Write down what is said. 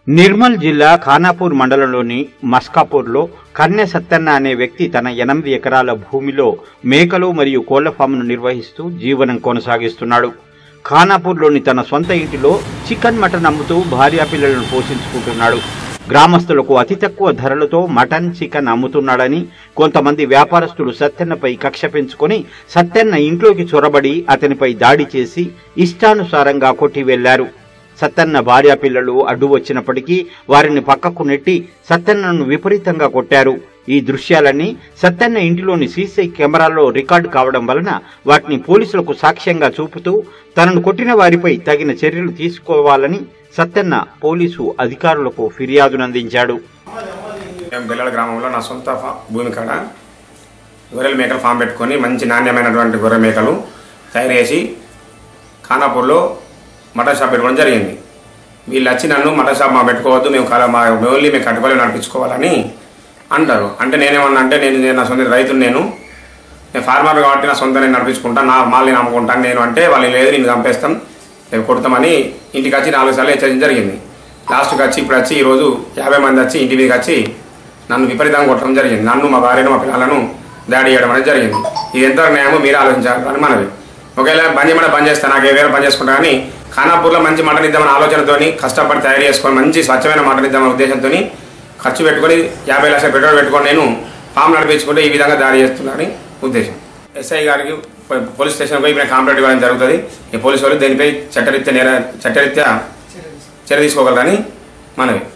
నిర్మల్ జిల్లా ఖానాపూర్ మండలంలోని మస్కాపూర్లో కన్నె సత్తన్న అనే వ్యక్తి తన ఎనిమిది ఎకరాల భూమిలో మేకలు మరియు కోళ్ల ఫామ్ను నిర్వహిస్తూ జీవనం కొనసాగిస్తున్నాడు ఖానాపూర్లోని తన సొంత ఇంటిలో చికెన్ మటన్ అమ్ముతూ భార్యా పిల్లలను పోషించుకుంటున్నాడు గ్రామస్తులకు అతి తక్కువ ధరలతో మటన్ చికెన్ అమ్ముతున్నాడని కొంతమంది వ్యాపారస్తులు సత్తెన్నపై కక్ష పెంచుకొని సత్తెన్న ఇంట్లోకి చొరబడి అతనిపై దాడి చేసి ఇష్టానుసారంగా కొట్టి వెళ్లారు సత్తన్న భార్య పిల్లలు అడ్డు వచ్చినప్పటికీ వారిని పక్కకు నెట్టి సత్తన్నను విపరీతంగా కొట్టారు ఈ దృశ్యాలన్నీ సత్తన్న ఇంటిలోని సీసీ కెమెరాల్లో రికార్డు కావడం వలన వాటిని పోలీసులకు సాక్ష్యంగా చూపుతూ తనను కొట్టిన వారిపై తగిన చర్యలు తీసుకోవాలని సత్తన్న పోలీసు అధికారులకు ఫిర్యాదునందించాడు మేము బెల్లల గ్రామంలో నా సొంత ఫా- భూమి కాడ గొర్రెల మేకలు ఫామ్ పెట్టుకొని మంచి నాణ్యమైనటువంటి గొర్రె మేకలు తయారు చేసి ఖానాపూర్లో మటన్ షాప్ పెట్టుకోవడం జరిగింది వీళ్ళు వచ్చి నన్ను మటన్ షాప్ మా పెట్టుకోవద్దు మేము కల మా ఓన్లీ మేము కట్టుకోలేదు నడిపించుకోవాలని అంటారు అంటే నేనేమన్నా అంటే నేను నేను నా సొంత రైతుని నేను నేను ఫార్మర్ కాబట్టి నా సొంత నేను నడిపించుకుంటాను నా మాల్ నేను అమ్ముకుంటాను నేను అంటే వాళ్ళు లేదు నేను చంపేస్తాం మేము కొడతామని ఇంటికి వచ్చి నాలుగు సార్లు హెచ్చరించడం జరిగింది లాస్ట్కి వచ్చి ఇప్పుడు వచ్చి ఈరోజు యాభై మంది వచ్చి ఇంటి మీదకి వచ్చి నన్ను విపరీతంగా కొట్టడం జరిగింది నన్ను మా భార్యను మా పిల్లలను దాడి చేయడం అనేది జరిగింది ఇది ఎంత న్యాయమో మీరు ఆలోచించాలి అని మనవి ఒకవేళ బంద్ చేయమంటే బంద్ చేస్తాను నాకు ఏ వేరే పని చేసుకుంటా కానీ ఖానాపూర్లో మంచి మటన్ ఇద్దామని ఆలోచనతోని కష్టపడి తయారు చేసుకొని మంచి స్వచ్ఛమైన మటన్ ఇద్దామనే ఉద్దేశంతో ఖర్చు పెట్టుకొని యాభై లక్షల పెట్రోల్ పెట్టుకొని నేను ఫామ్ నడిపించుకుంటే ఈ విధంగా దాడి చేస్తున్నానని ఉద్దేశం ఎస్ఐ గారికి పో- పోలీస్ స్టేషన్ పోయి మేము కంప్లైంట్ ఇవ్వడం జరుగుతుంది ఈ పోలీసు వాళ్ళు దీనిపై చట్టరీత్యా నేర చట్టరీత్యా చర్య తీసుకోగలరని మనవి